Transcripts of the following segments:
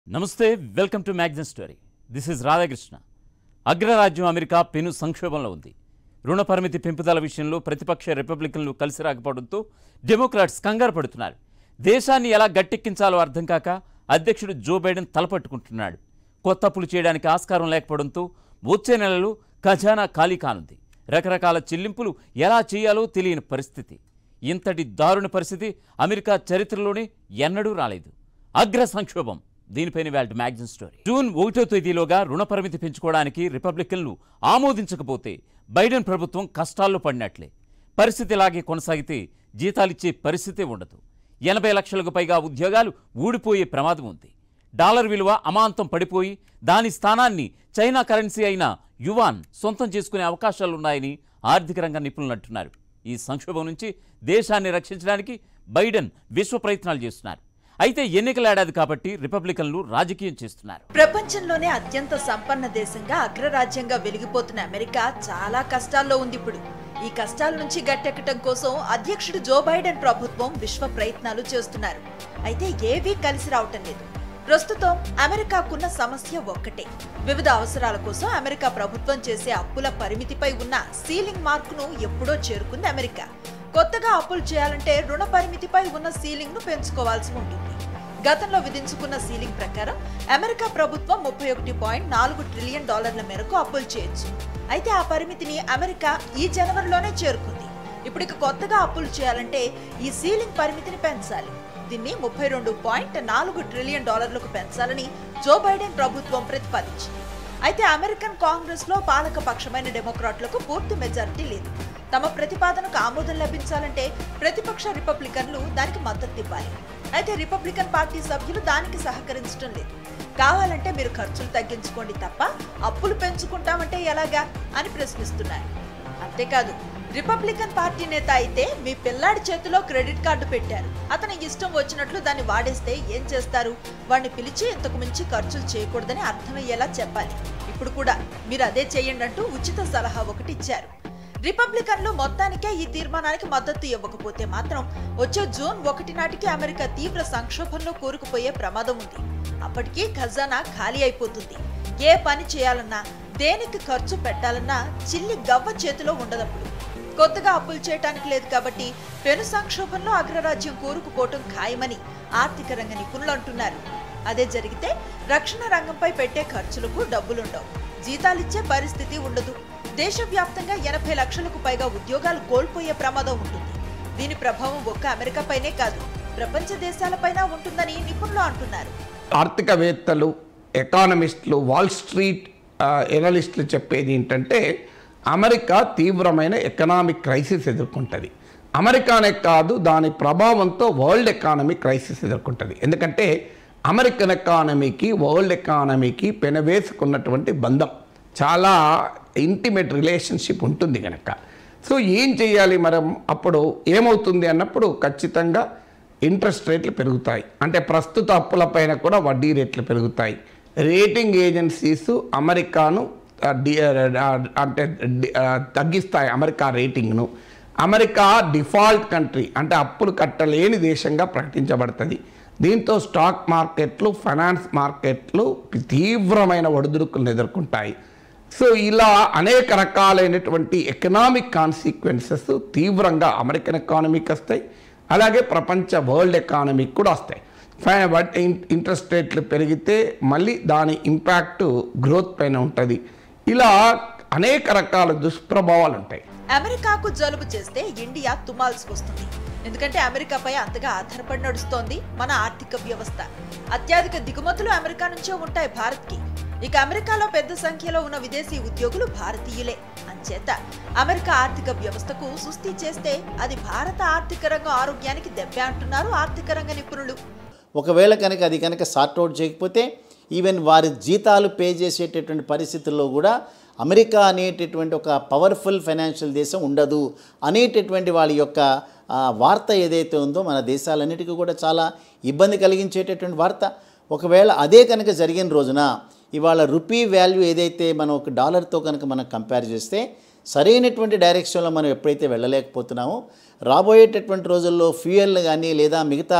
నమస్తే welcome to magazine story this is Radhakrishna అగ్రరాజ్యం America పెను సంక్షోభంలో ఉంది రుణ పరిమితి పెంపుదల విషయంలో ప్రతిపక్ష రిపబ్లికన్లు కలిసి రాకపోవడంతో డెమోక్రాట్స్ కంగారు పడుతున్నారు దేశాన్ని ఎలా గట్టెక్కించాలో అర్థం కాక అధ్యక్షుడు జో బైడెన్ తలపట్టుకుంటున్నాడు కొత్త అప్పులు చేయడానికి ఆస్కారం లేకపోవడంతో వచ్చే నెలలో ఖజానా ఖాళీ కానుంది రకరకాల చెల్లింపులు ఎలా చేయాలో తెలియని పరిస్థితి ఇంతటి దారుణ పరిస్థితి అమెరికా చరిత్రలోనే ఎన్నడూ రాలేదు అగ్ర సంక్షోభం దీనిపైన వాళ్ళ మ్యాగజిన్ స్టోరీ జూన్ ఒకటో తేదీలోగా రుణ పరిమితి పెంచుకోవడానికి రిపబ్లికన్లు ఆమోదించకపోతే బైడెన్ ప్రభుత్వం కష్టాల్లో పడినట్లే పరిస్థితి ఇలాగే కొనసాగితే జీతాలిచ్చే పరిస్థితే ఉండదు ఎనభై లక్షలకు పైగా ఉద్యోగాలు ఊడిపోయే ప్రమాదం ఉంది డాలర్ విలువ అమాంతం పడిపోయి దాని స్థానాన్ని చైనా కరెన్సీ అయిన యువాన్ సొంతం చేసుకునే అవకాశాలున్నాయని ఆర్థిక రంగ నిపుణులు అంటున్నారు ఈ సంక్షోభం నుంచి దేశాన్ని రక్షించడానికి బైడెన్ విశ్వ ప్రయత్నాలు చేస్తున్నారు అయితే ఎన్నికల ఏడాది కాబట్టి రిపబ్లికన్లు రాజకీయం చేస్తున్నారు ప్రపంచంలోనే అత్యంత సంపన్న దేశంగా అగ్రరాజ్యంగా వెలిగిపోతున్న అమెరికా చాలా కష్టాల్లో ఉంది ఇప్పుడు ఈ కష్టాల నుంచి గట్టెక్కటం కోసం అధ్యక్షుడు జో బైడెన్ ప్రభుత్వం విశ్వ ప్రయత్నాలు చేస్తున్నారు అయితే ఏవీ కలిసి రావటం లేదు ప్రస్తుతం అమెరికాకున్న సమస్య ఒక్కటే వివిధ అవసరాల కోసం అమెరికా ప్రభుత్వం చేసే అప్పుల పరిమితిపై ఉన్న సీలింగ్ మార్కును ఎప్పుడో చేరుకుంది అమెరికా కొత్తగా అప్పులు చేయాలంటే రుణ పరిమితిపై ఉన్న సీలింగ్ ను పెంచుకోవాల్సి ఉంటుంది గతంలో విధించుకున్న సీలింగ్ ప్రకారం అమెరికా ప్రభుత్వం ముప్పై ఒకటి పాయింట్ నాలుగు ట్రిలియన్ డాలర్ల మేరకు అప్పులు చేయొచ్చు అయితే ఆ పరిమితిని అమెరికా ఈ జనవరిలోనే చేరుకుంది ఇప్పుడు ఇక కొత్తగా అప్పులు చేయాలంటే ఈ సీలింగ్ పరిమితిని పెంచాలి దీన్ని ముప్పై రెండు పాయింట్ నాలుగు ట్రిలియన్ డాలర్లకు పెంచాలని జో బైడెన్ ప్రభుత్వం ప్రతిపాదించింది అయితే అమెరికన్ కాంగ్రెస్ లో పాలక పక్షమైన డెమోక్రాట్లకు పూర్తి మెజారిటీ లేదు తమ ప్రతిపాదనకు ఆమోదం లభించాలంటే ప్రతిపక్ష రిపబ్లికన్లు దానికి మద్దతు ఇవ్వాలి అయితే రిపబ్లికన్ పార్టీ సభ్యులు దానికి సహకరించడం లేదు కావాలంటే మీరు ఖర్చులు తగ్గించుకోండి తప్ప అప్పులు పెంచుకుంటామంటే ఎలాగా అని ప్రశ్నిస్తున్నారు అంతేకాదు రిపబ్లికన్ పార్టీ నేత అయితే మీ పిల్లాడి చేతిలో క్రెడిట్ కార్డు పెట్టారు అతని ఇష్టం వచ్చినట్లు దాన్ని వాడేస్తే ఏం చేస్తారు వాడిని పిలిచి ఇంతకు మించి ఖర్చులు చేయకూడదని అర్థమయ్యేలా చెప్పాలి ఇప్పుడు కూడా మీరు అదే చేయండి అంటూ ఉచిత సలహా ఒకటి ఇచ్చారు రిపబ్లికన్లు మొత్తానికే ఈ తీర్మానానికి మద్దతు ఇవ్వకపోతే మాత్రం వచ్చే జూన్ ఒకటి నాటికి అమెరికా తీవ్ర సంక్షోభంలో కూరుకుపోయే ప్రమాదం ఉంది అప్పటికి ఖజానా ఖాళీ అయిపోతుంది ఏ పని చేయాలన్నా దేనికి ఖర్చు పెట్టాలన్నా చిల్లి గవ్వ చేతిలో ఉండదప్పుడు కొత్తగా అప్పులు చేయటానికి లేదు కాబట్టి పెను సంక్షోభంలో అగ్రరాజ్యం కూరుకుపోవటం ఖాయమని ఆర్థిక రంగ నిపుణులు అంటున్నారు అదే జరిగితే రక్షణ రంగంపై పెట్టే ఖర్చులకు డబ్బులుండవు జీతాలిచ్చే పరిస్థితి ఉండదు దేశవ్యాప్తంగా ఎనభై లక్షలకు పైగా ఉద్యోగాలు కోల్పోయే ప్రమాదం ఉంటుంది దీని ప్రభావం ఒక్క అమెరికాపైనే కాదు ప్రపంచ దేశాలపైన ఉంటుందని నిపుణులు అంటున్నారు ఆర్థికవేత్తలు ఎకానమిస్టులు వాల్ స్ట్రీట్ ఆ, ఎనలిస్టులు చెప్పేది ఏంటంటే అమెరికా తీవ్రమైన ఎకనామిక్ క్రైసిస్ ఎదుర్కొంటుంది అమెరికానే కాదు దాని ప్రభావంతో వరల్డ్ ఎకానమీ క్రైసిస్ ఎదుర్కొంటుంది ఎందుకంటే అమెరికన్ ఎకానమీకి వరల్డ్ ఎకానమీకి పెనవేసుకున్నటువంటి బంధం చాలా ఇంటిమేట్ రిలేషన్షిప్ ఉంటుంది కనుక సో ఏం చేయాలి మనం అప్పుడు ఏమవుతుంది అన్నప్పుడు ఖచ్చితంగా ఇంట్రెస్ట్ రేట్లు పెరుగుతాయి అంటే ప్రస్తుత అప్పులపైన కూడా వడ్డీ రేట్లు పెరుగుతాయి రేటింగ్ ఏజెన్సీస్ అమెరికాను ఆ, డి- ఆ, అంటే డి- ఆ, తగ్గిస్తాయి అమెరికా రేటింగ్ను అమెరికా డిఫాల్ట్ కంట్రీ అంటే అప్పులు కట్టలేని దేశంగా ప్రకటించబడుతుంది దీంతో స్టాక్ మార్కెట్లు ఫైనాన్స్ మార్కెట్లు తీవ్రమైన ఒడిదుడుకులను ఎదుర్కొంటాయి సో ఇలా అనేక రకాలైనటువంటి ఎకనామిక్ కాన్సిక్వెన్సెస్ తీవ్రంగా అమెరికన్ ఎకానమీకి వస్తాయి అలాగే ప్రపంచ వరల్డ్ ఎకానమీకి కూడా వస్తాయి ఫై బట్ ఇన్- ఇంట్రెస్ట్ రేట్లు పెరిగితే మళ్ళీ దాని ఇంపాక్ట్ గ్రోత్ పైన ఉంటుంది ఇలా అనేక రకాల దుష్ప్రభావాలు ఉంటాయి అమెరికాకు జలుబు చేస్తే ఇండియా తుమ్మాల్సి వస్తుంది ఎందుకంటే అమెరికాపై అంతగా ఆధారపడి నడుస్తోంది మన ఆర్థిక వ్యవస్థ అత్యధిక దిగుమతులు అమెరికా నుంచే ఉంటాయి భారత్కి ఇక అమెరికాలో పెద్ద సంఖ్యలో ఉన్న విదేశీ ఉద్యోగులు భారతీయులే అంచేత అమెరికా ఆర్థిక వ్యవస్థకు సుస్థి చేస్తే అది భారత ఆర్థిక రంగం ఆరోగ్యానికి దెబ్బే అంటున్నారు ఆర్థిక రంగ నిపుణులు ఒకవేళ కనుక అది కనుక సార్ట్అవుట్ చేయకపోతే ఈవెన్ వారి జీతాలు పే చేసేటటువంటి పరిస్థితుల్లో కూడా అమెరికా అనేటటువంటి ఒక పవర్ఫుల్ ఫైనాన్షియల్ దేశం ఉండదు అనేటటువంటి వాళ్ళ యొక్క ఆ, వార్త ఏదైతే ఉందో మన దేశాలన్నిటికీ కూడా చాలా ఇబ్బంది కలిగించేటటువంటి వార్త ఒకవేళ అదే కనుక జరిగిన రోజున ఇవాళ రూపీ వాల్యూ ఏదైతే మనం ఒక డాలర్తో కనుక మనం కంపేర్ చేస్తే సరైనటువంటి డైరెక్షన్లో మనం ఎప్పుడైతే వెళ్ళలేకపోతున్నామో రాబోయేటటువంటి రోజుల్లో ఫ్యూయల్ కానీ లేదా మిగతా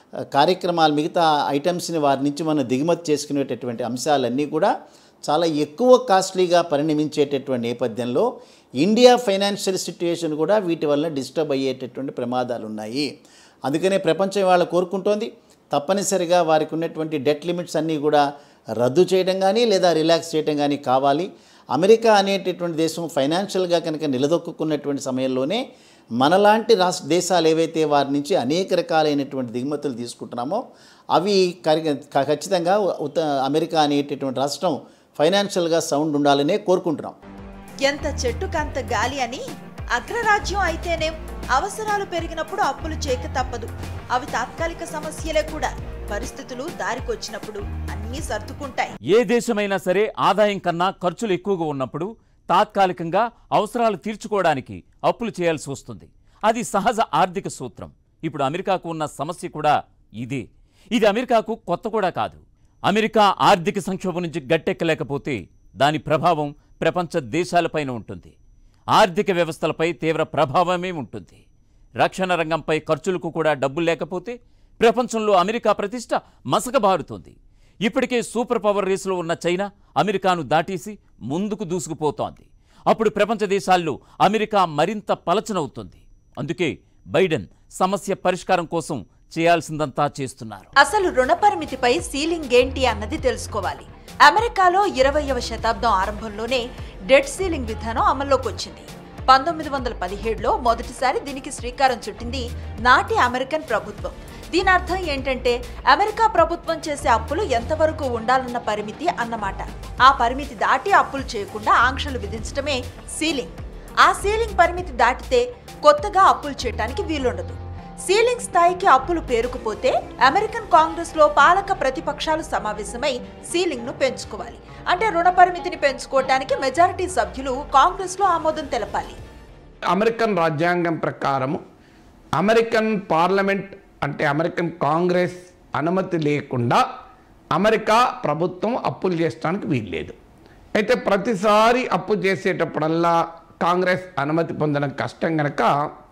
ఆ, కార్యక్రమాలు మిగతా ఐటమ్స్ని వారి నుంచి మనం దిగుమతి చేసుకునేటటువంటి అంశాలన్నీ కూడా చాలా ఎక్కువ కాస్ట్లీగా పరిణమించేటటువంటి నేపథ్యంలో ఇండియా ఫైనాన్షియల్ సిట్యుయేషన్ కూడా వీటి వల్ల డిస్టర్బ్ అయ్యేటటువంటి ప్రమాదాలు ఉన్నాయి అందుకనే ప్రపంచం ఇవాళ కోరుకుంటోంది తప్పనిసరిగా వారికి ఉన్నటువంటి డెట్ లిమిట్స్ అన్నీ కూడా రద్దు చేయడం కానీ లేదా రిలాక్స్ చేయడం కానీ కావాలి అమెరికా అనేటటువంటి దేశం ఫైనాన్షియల్గా కనుక నిలదొక్కున్నటువంటి సమయంలోనే మనలాంటి రాష్ట్ర దేశాలు ఏవైతే వారి నుంచి అనేక రకాలైనటువంటి దిగుమతులు తీసుకుంటున్నామో అవి కరి- క- ఖచ్చితంగా ఉత్త అమెరికా అనేటటువంటి రాష్ట్రం ఫైనాన్షియల్గా సౌండ్ ఉండాలనే కోరుకుంటున్నాం ఎంత చెట్టుకంత గాలి అని అగ్రరాజ్యం అయితేనేం అవసరాలు పెరిగినప్పుడు అప్పులు చేయక తప్పదు అవి తాత్కాలిక సమస్యలే కూడా పరిస్థితులు దారికొచ్చినప్పుడు అన్నీ సర్దుకుంటాయి ఏ దేశమైనా సరే ఆదాయం కన్నా ఖర్చులు ఎక్కువగా ఉన్నప్పుడు తాత్కాలికంగా అవసరాలు తీర్చుకోవడానికి అప్పులు చేయాల్సి వస్తుంది అది సహజ ఆర్థిక సూత్రం ఇప్పుడు అమెరికాకు ఉన్న సమస్య కూడా ఇదే ఇది అమెరికాకు కొత్త కూడా కాదు అమెరికా ఆర్థిక సంక్షోభం నుంచి గట్టెక్కలేకపోతే దాని ప్రభావం ప్రపంచ దేశాలపైన ఉంటుంది ఆర్థిక వ్యవస్థలపై తీవ్ర ప్రభావమే ఉంటుంది రక్షణ రంగంపై ఖర్చులకు కూడా డబ్బులు లేకపోతే ప్రపంచంలో అమెరికా ప్రతిష్ట మసకబారుతోంది ఇప్పటికే సూపర్ పవర్ రేసులో ఉన్న చైనా అమెరికాను దాటేసి ముందుకు దూసుకుపోతోంది అప్పుడు ప్రపంచ దేశాల్లో అమెరికా మరింత పలచనవుతుంది అందుకే బైడెన్ సమస్య పరిష్కారం కోసం చేయాల్సిందంతా చేస్తున్నారు అసలు రుణ పరిమితిపై సీలింగ్ ఏంటి అన్నది తెలుసుకోవాలి అమెరికాలో ఇరవయవ శతాబ్దం ఆరంభంలోనే డెట్ సీలింగ్ విధానం అమల్లోకి వచ్చింది పంతొమ్మిది వందల పదిహేడులో మొదటిసారి దీనికి శ్రీకారం చుట్టింది నాటి అమెరికన్ ప్రభుత్వం దీని అర్థం ఏంటంటే అమెరికా ప్రభుత్వం చేసే అప్పులు ఎంతవరకు ఉండాలన్న పరిమితి అన్నమాట ఆ పరిమితి దాటి అప్పులు చేయకుండా ఆంక్షలు విధించడమే సీలింగ్ ఆ సీలింగ్ పరిమితి దాటితే కొత్తగా అప్పులు చేయటానికి వీలుండదు సీలింగ్ స్థాయికి అప్పులు పేరుకుపోతే అమెరికన్ కాంగ్రెస్ లో పాలక ప్రతిపక్షాలు సమావేశమై సీలింగ్ ను పెంచుకోవాలి అంటే రుణ పరిమితిని పెంచుకోవటానికి మెజారిటీ సభ్యులు కాంగ్రెస్ లో ఆమోదం తెలపాలి అమెరికన్ రాజ్యాంగం ప్రకారము అమెరికన్ పార్లమెంట్ అంటే అమెరికన్ కాంగ్రెస్ అనుమతి లేకుండా అమెరికా ప్రభుత్వం అప్పులు చేయడానికి వీల్లేదు అయితే ప్రతిసారి అప్పు చేసేటప్పుడల్లా కాంగ్రెస్ అనుమతి పొందడం కష్టం కనుక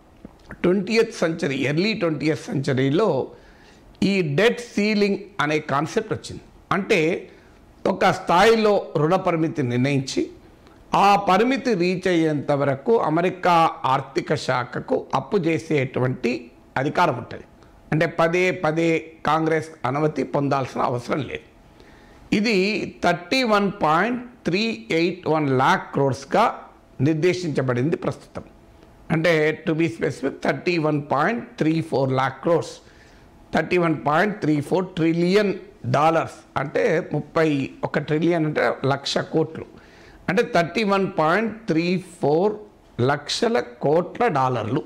ట్వంటీయత్ సెంచరీ ఎర్లీ ట్వంటీయత్ సెంచరీలో ఈ డెట్ సీలింగ్ అనే కాన్సెప్ట్ వచ్చింది అంటే ఒక స్థాయిలో రుణ పరిమితి నిర్ణయించి ఆ పరిమితి రీచ్ అయ్యేంత వరకు అమెరికా ఆర్థిక శాఖకు అప్పు చేసేటువంటి అధికారం ఉంటుంది అంటే పదే పదే కాంగ్రెస్ అనుమతి పొందాల్సిన అవసరం లేదు ఇది thirty one point three eight one lakh క్రోర్స్గా నిర్దేశించబడింది ప్రస్తుతం అంటే to be specific thirty one point three four lakh crores thirty one point three four trillion dollars అంటే ముప్పై ఒక ట్రిలియన్ అంటే లక్ష కోట్లు అంటే thirty one point three four లక్షల కోట్ల డాలర్లు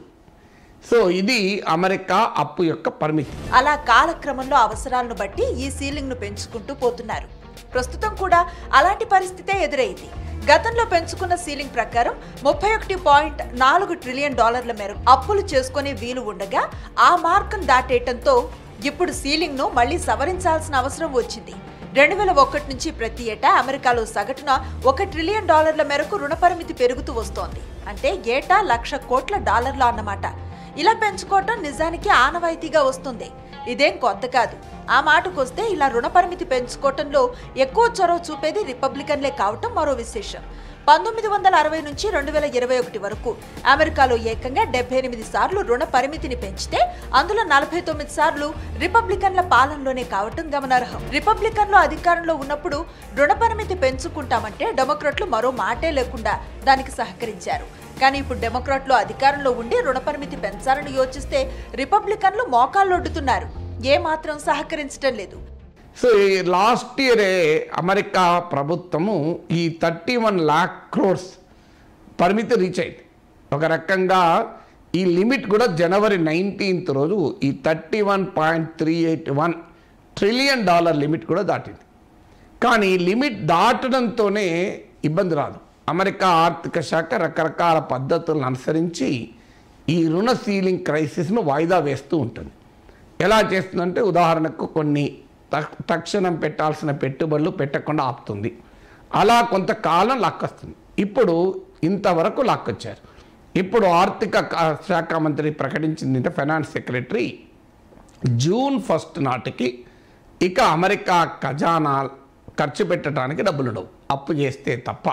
సో ఇది అమెరికా అప్పు యొక్క పరిమితి అలా కాలక్రమంలో అవసరాలను బట్టి ఈ సీలింగ్ ను పెంచుకుంటూ పోతున్నారు ప్రస్తుతం కూడా అలాంటి పరిస్థితే ఎదురైంది గతంలో పెంచుకున్న సీలింగ్ ప్రకారం ముప్పై ఒకటి పాయింట్ నాలుగు ట్రిలియన్ డాలర్ల మేరకు అప్పులు చేసుకునే వీలు ఉండగా ఆ మార్కును దాటేయటంతో ఇప్పుడు సీలింగ్ ను మళ్లీ సవరించాల్సిన అవసరం వచ్చింది రెండు వేల ఒకటి నుంచి ప్రతి ఏటా అమెరికాలో సగటున ఒక ట్రిలియన్ డాలర్ల మేరకు రుణ పరిమితి పెరుగుతూ వస్తోంది అంటే ఏటా లక్ష కోట్ల డాలర్ల అన్నమాట ఇలా పెంచుకోవటం నిజానికి ఆనవాయితీగా వస్తుంది ఇదేం కొత్త కాదు ఆ మాటకొస్తే ఇలా రుణ పరిమితి పెంచుకోవటంలో ఎక్కువ చొరవ చూపేది రిపబ్లికన్లే కావటం మరో విశేషం పంతొమ్మిది వందల అరవై నుంచి రెండు వేల ఇరవై ఒకటి వరకు అమెరికాలో ఏకంగా డెబ్బై ఎనిమిది సార్లు రుణ పరిమితిని పెంచితే అందులో నలభై తొమ్మిది సార్లు రిపబ్లికన్ల పాలనలోనే కావటం గమనార్హం రిపబ్లికన్లు అధికారంలో ఉన్నప్పుడు రుణ పరిమితి పెంచుకుంటామంటే డెమోక్రట్లు మరో మాటే లేకుండా దానికి సహకరించారు కానీ ఇప్పుడు డెమోక్రాట్లు అధికారంలో ఉండి రుణ పరిమితి పెంచాలని యోచిస్తే రిపబ్లికన్లు మోకాళ్ళొడ్డుతున్నారు ఏ మాత్రం సహకరించడం లేదు సో ఈ లాస్ట్ ఇయరే అమెరికా ప్రభుత్వము ఈ థర్టీ వన్ ల్యాక్ క్రోర్స్ పరిమితి రీచ్ అయింది ఒక రకంగా ఈ లిమిట్ కూడా జనవరి నైన్టీన్త్ రోజు ఈ thirty one point three eight one trillion dollar limit కూడా దాటింది కానీ లిమిట్ దాటడంతోనే ఇబ్బంది రాదు అమెరికా ఆర్థిక శాఖ రకరకాల పద్ధతులను అనుసరించి ఈ రుణ సీలింగ్ క్రైసిస్ను వాయిదా వేస్తూ ఉంటుంది ఎలా చేస్తుందంటే ఉదాహరణకు కొన్ని తక్- తక్షణం పెట్టాల్సిన పెట్టుబడులు పెట్టకుండా ఆపుతుంది అలా కొంతకాలం లాక్కొస్తుంది ఇప్పుడు ఇంతవరకు లాక్కొచ్చారు ఇప్పుడు ఆర్థిక క- శాఖ మంత్రి ప్రకటించింది అంటే ఫైనాన్స్ సెక్రటరీ జూన్ ఫస్ట్ నాటికి ఇక అమెరికా ఖజానా ఖర్చు పెట్టడానికి డబ్బులు ఉండవు అప్పు చేస్తే తప్ప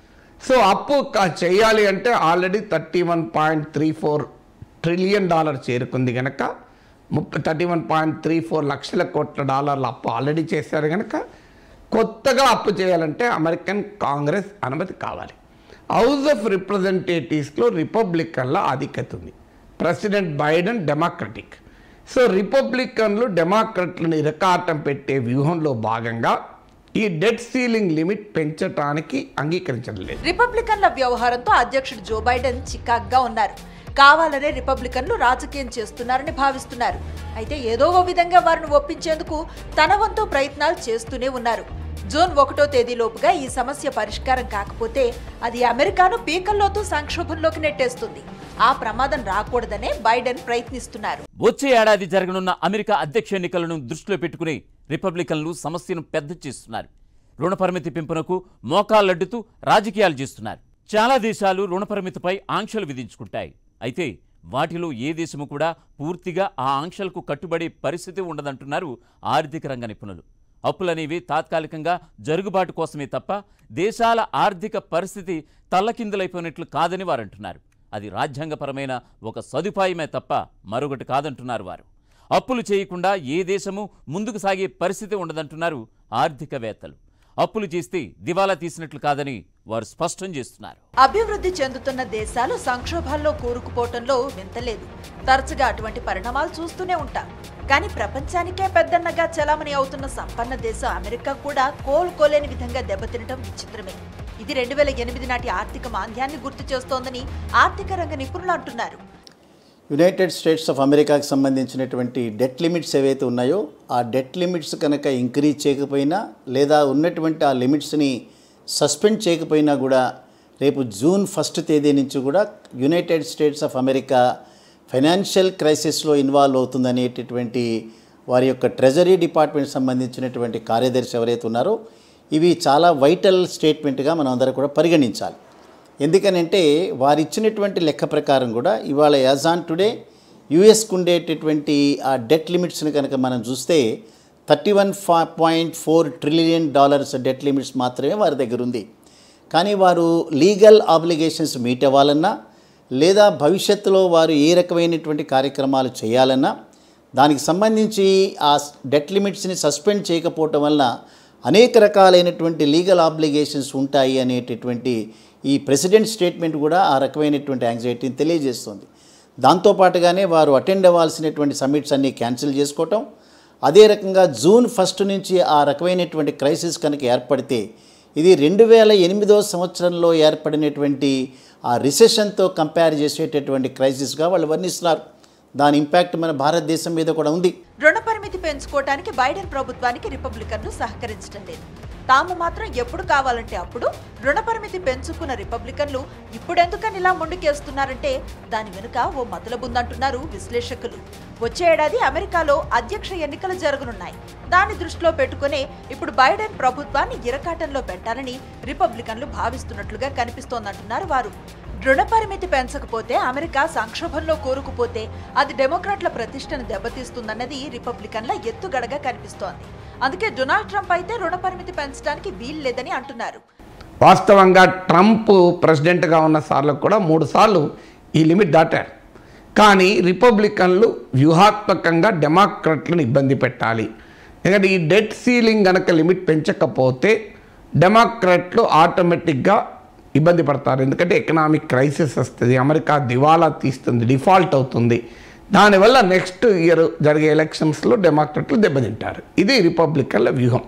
సో అప్పు క- చేయాలి అంటే already thirty one point three four trillion dollar చేరుకుంది కనుక ముప్పై thirty one point three four లక్షల కోట్ల డాలర్ల అప్పు ఆల్రెడీ చేశారు కనుక కొత్తగా అప్పు చేయాలంటే అమెరికన్ కాంగ్రెస్ అనుమతి కావాలి హౌస్ ఆఫ్ రిప్రజెంటేటివ్స్లో రిపబ్లికన్ల ఆధిక్యత ఉంది ప్రెసిడెంట్ బైడెన్ డెమోక్రటిక్ సో రిపబ్లికన్లు డెమోక్రట్లను ఇరకాటం పెట్టే వ్యూహంలో భాగంగా ఈ డెట్ సీలింగ్ లిమిట్ పెంచడానికి అంగీకరించడం లేదు రిపబ్లికన్ల వ్యవహారంతో అధ్యక్షుడు జో బైడెన్ చికాగ్గా ఉన్నారు కావాలనే రిపబ్లికన్లు రాజకీయం చేస్తున్నారని భావిస్తున్నారు అయితే ఏదో ఓ విధంగా వారిని ఒప్పించేందుకు తన వంతు ప్రయత్నాలు చేస్తూనే ఉన్నారు జూన్ ఒకటో తేదీలోపుగా ఈ సమస్య పరిష్కారం కాకపోతే అది అమెరికాను పీకల్లోతూ సంక్షోభంలోకి నెట్టేస్తుంది ఆ ప్రమాదం రాకూడదనే బైడెన్ ప్రయత్నిస్తున్నారు వచ్చే ఏడాది జరగనున్న అమెరికా అధ్యక్ష ఎన్నికలను దృష్టిలో పెట్టుకుని రిపబ్లికన్లు సమస్యను పెద్ద చేస్తున్నారు రుణ పరిమితి పెంపునకు మోకాళ్ళడ్డుతూ రాజకీయాలు చేస్తున్నారు చాలా దేశాలు రుణ పరిమితిపై ఆంక్షలు విధించుకుంటాయి అయితే వాటిలో ఏ దేశము కూడా పూర్తిగా ఆ ఆంక్షలకు కట్టుబడే పరిస్థితి ఉండదంటున్నారు ఆర్థిక రంగ నిపుణులు అప్పులనేవి తాత్కాలికంగా జరుగుబాటు కోసమే తప్ప దేశాల ఆర్థిక పరిస్థితి తల్లకిందులైపోయినట్లు కాదని వారు అంటున్నారు అది రాజ్యాంగపరమైన ఒక సదుపాయమే తప్ప మరొకటి కాదంటున్నారు వారు అప్పులు చేయకుండా ఏ దేశము ముందుకు సాగే పరిస్థితి ఉండదంటున్నారు ఆర్థికవేత్తలు అప్పులు చేస్తే దివాలా తీసినట్లు కాదని వారు స్పష్టం చేస్తున్నారు అభివృద్ధి చెందుతున్న దేశాలు సంక్షోభాల్లో కూరుకుపోవటంలో వింతలేదు తరచుగా అటువంటి పరిణామాలు చూస్తూనే ఉంటాం కానీ ప్రపంచానికే పెద్దన్నగా చలామణి అవుతున్న సంపన్న దేశం అమెరికా కూడా కోలుకోలేని విధంగా దెబ్బతినటం విచిత్రమే ఇది రెండు వేల ఎనిమిది నాటి ఆర్థిక మాంద్యాన్ని గుర్తు చేస్తోందని ఆర్థిక రంగ నిపుణులు అంటున్నారు యునైటెడ్ స్టేట్స్ ఆఫ్ అమెరికాకి సంబంధించినటువంటి డెట్ లిమిట్స్ ఏవైతే ఉన్నాయో ఆ డెట్ లిమిట్స్ కనుక ఇంక్రీజ్ చేయకపోయినా లేదా ఉన్నటువంటి ఆ లిమిట్స్ని సస్పెండ్ చేయకపోయినా కూడా రేపు జూన్ ఫస్ట్ తేదీ నుంచి కూడా United States of America financial క్రైసిస్లో ఇన్వాల్వ్ అవుతుందనేటటువంటి వారి యొక్క ట్రెజరీ డిపార్ట్మెంట్ సంబంధించినటువంటి కార్యదర్శి ఎవరైతే ఉన్నారో ఇవి చాలా వైటల్ స్టేట్మెంట్గా మనం అందరం కూడా పరిగణించాలి ఎందుకనంటే వారు ఇచ్చినటువంటి లెక్క ప్రకారం కూడా ఇవాళ యాజ్ ఆన్ టుడే యుఎస్కు ఉండేటటువంటి ఆ డెట్ లిమిట్స్ని కనుక మనం చూస్తే థర్టీ వన్ ఫా point four trillion dollars debt limits మాత్రమే వారి దగ్గర ఉంది కానీ వారు లీగల్ ఆబ్లిగేషన్స్ మీట్ అవ్వాలన్నా లేదా భవిష్యత్తులో వారు ఏ రకమైనటువంటి కార్యక్రమాలు చేయాలన్నా దానికి సంబంధించి ఆ డెట్ లిమిట్స్ని సస్పెండ్ చేయకపోవటం వలన అనేక రకాలైనటువంటి లీగల్ ఆబ్లిగేషన్స్ ఉంటాయి అనేటటువంటి ఈ ప్రెసిడెంట్ స్టేట్మెంట్ కూడా ఆ రకమైనటువంటి యాంగ్జైటీని తెలియజేస్తుంది దాంతోపాటుగానే వారు అటెండ్ అవ్వాల్సినటువంటి సమ్మిట్స్ అన్నీ క్యాన్సిల్ చేసుకోవటం అదే రకంగా జూన్ ఫస్ట్ నుంచి ఆ రకమైనటువంటి క్రైసిస్ కనుక ఏర్పడితే ఇది రెండు వేల ఎనిమిదో సంవత్సరంలో ఏర్పడినటువంటి ఆ రిసెషన్తో కంపేర్ చేసేటటువంటి క్రైసిస్గా వాళ్ళు వర్ణిస్తున్నారు దాని ఇంపాక్ట్ మన భారతదేశం మీద కూడా ఉంది రుణ పరిమితి పెంచుకోవటానికి బైడెన్ ప్రభుత్వానికి రిపబ్లికన్లు సహకరించడం లేదు తాము మాత్రం ఎప్పుడు కావాలంటే అప్పుడు రుణ పరిమితి పెంచుకున్న రిపబ్లికన్లు ఇప్పుడెందుకని ఇలా ముందుకేస్తున్నారంటే దాని వెనుక ఓ మతలబుందంటున్నారు విశ్లేషకులు వచ్చే ఏడాది అమెరికాలో అధ్యక్ష ఎన్నికలు జరగనున్నాయి దాన్ని దృష్టిలో పెట్టుకునే ఇప్పుడు బైడెన్ ప్రభుత్వాన్ని ఇరకాటంలో పెట్టాలని రిపబ్లికన్లు భావిస్తున్నట్లుగా కనిపిస్తోందంటున్నారు వారు రుణ పరిమితి పెంచకపోతే అమెరికా సంక్షోభంలో కోరుకుపోతే అది డెమోక్రాట్ల ప్రతిష్టను దెబ్బతీస్తుందన్నది రిపబ్లికన్ల ఎత్తుగడగా కనిపిస్తోంది అందుకే డొనాల్డ్ ట్రంప్ అయితే రుణ పరిమితి పెంచడానికి వీల్లేదని అంటున్నారు వాస్తవంగా ట్రంప్ ప్రెసిడెంట్గా ఉన్న సార్లు కూడా మూడు సార్లు ఈ లిమిట్ దాటారు కానీ రిపబ్లికన్లు వ్యూహాత్మకంగా డెమోక్రట్లను ఇబ్బంది పెట్టాలి ఎందుకంటే ఈ డెట్ సీలింగ్ గనక లిమిట్ పెంచకపోతే డెమోక్రాట్లు ఆటోమేటిక్గా ఇబ్బంది పడతారు ఎందుకంటే ఎకనామిక్ క్రైసిస్ వస్తుంది అమెరికా దివాలా తీస్తుంది డిఫాల్ట్ అవుతుంది దానివల్ల నెక్స్ట్ ఇయర్ జరిగే ఎలక్షన్స్లో డెమోక్రట్లు దెబ్బతింటారు ఇది రిపబ్లికన్ల వ్యూహం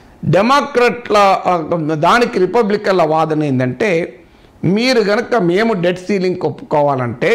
డెమోక్రట్ల ఆ, దానికి రిపబ్లికన్ల వాదన ఏంటంటే మీరు గనక మేము డెట్ సీలింగ్ ఒప్పుకోవాలంటే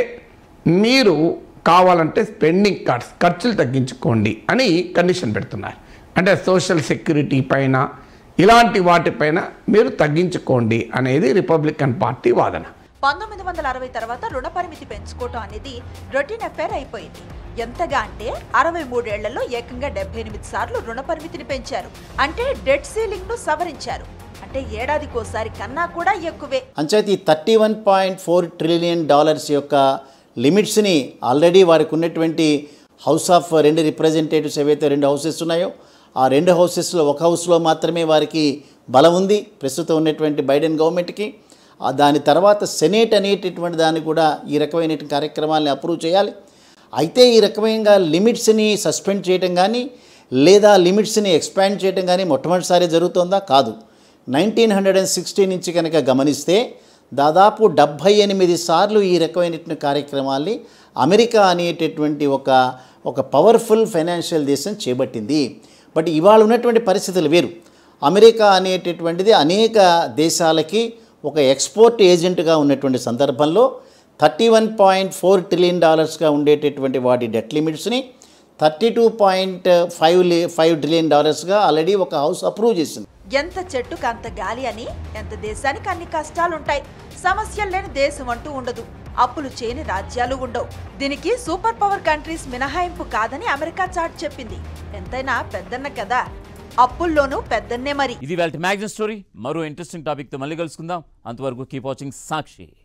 మీరు కావాలంటే స్పెండింగ్ కట్స్ ఖర్చులు తగ్గించుకోండి అని కండిషన్ పెడుతున్నారు అంటే సోషల్ సెక్యూరిటీ పైన ఇలాంటి వాటిపైన మీరు తగ్గించుకోండి అనేది రిపబ్లికన్ పార్టీ వాదన పంతొమ్మిది వందల అరవై తర్వాత రుణ పరిమితి పెంచుకోవటం అనేది రొటీన్ అఫేర్ అయిపోయింది ఎంతగా అంటే అరవై మూడేళ్లలో ఏకంగా డెబ్బై ఎనిమిది సార్లు రుణ పరిమితిని పెంచారు అంటే డెట్ సీలింగ్ ను సవరించారు అంటే ఏడాదికోసారి కన్నా కూడా ఎక్కువే అంచేత ఈ thirty one point four trillion dollars యొక్క లిమిట్స్ని ఆల్రెడీ వారికి ఉన్నటువంటి హౌస్ ఆఫ్ రెండు రిప్రజెంటేటివ్స్ ఏవైతే రెండు హౌసెస్ ఉన్నాయో ఆ రెండు హౌసెస్లో ఒక హౌస్లో మాత్రమే వారికి బలం ఉంది ప్రస్తుతం ఉన్నటువంటి బైడెన్ గవర్నమెంట్కి ఆ దాని తర్వాత సెనేట్ అనేటటువంటి దాన్ని కూడా ఈ రకమైన కార్యక్రమాలను అప్రూవ్ చేయాలి అయితే ఈ రకమైన లిమిట్స్ని సస్పెండ్ చేయడం కానీ లేదా లిమిట్స్ని ఎక్స్పాండ్ చేయడం కానీ మొట్టమొదటిసారి జరుగుతుందా కాదు నైన్టీన్ హండ్రెడ్ అండ్ సిక్స్టీ నుంచి కనుక గమనిస్తే దాదాపు డెబ్భై ఎనిమిది సార్లు ఈ రకమైనటువంటి కార్యక్రమాల్ని అమెరికా అనేటటువంటి ఒక ఒక పవర్ఫుల్ ఫైనాన్షియల్ దేశం చేపట్టింది బట్ ఇవాళ ఉన్నటువంటి పరిస్థితులు వేరు అమెరికా అనేటటువంటిది అనేక దేశాలకి ఒక ఎక్స్పోర్ట్ ఏజెంట్గా ఉన్నటువంటి సందర్భంలో thirty one point four trillion డాలర్స్గా ఉండేటటువంటి వాటి డెట్ లిమిట్స్ని thirty two point five five trillion డాలర్స్గా ఆల్రెడీ ఒక హౌస్ అప్రూవ్ చేసింది ఎంత చెట్టుకు అంత గాలి అని ఎంత దేశానికి అన్ని కష్టాలుంటాయి సమస్యలు లేని దేశం అంటూ ఉండదు అప్పులు చేయని రాజ్యాలు ఉండవు దీనికి సూపర్ పవర్ కంట్రీస్ మినహాయింపు కాదని అమెరికా చాట్ చెప్పింది ఎంతైనా పెద్దన్న కదా అప్పుల్లోనూ పెద్దన్నే మరి ఇది వాళ్ళ మ్యాగజైన్ స్టోరీ మరో ఇంట్రెస్టింగ్ టాపిక్తో మళ్ళీ కలుసుకుందాం అంతవరకు కీప్ వాచింగ్ సాక్షి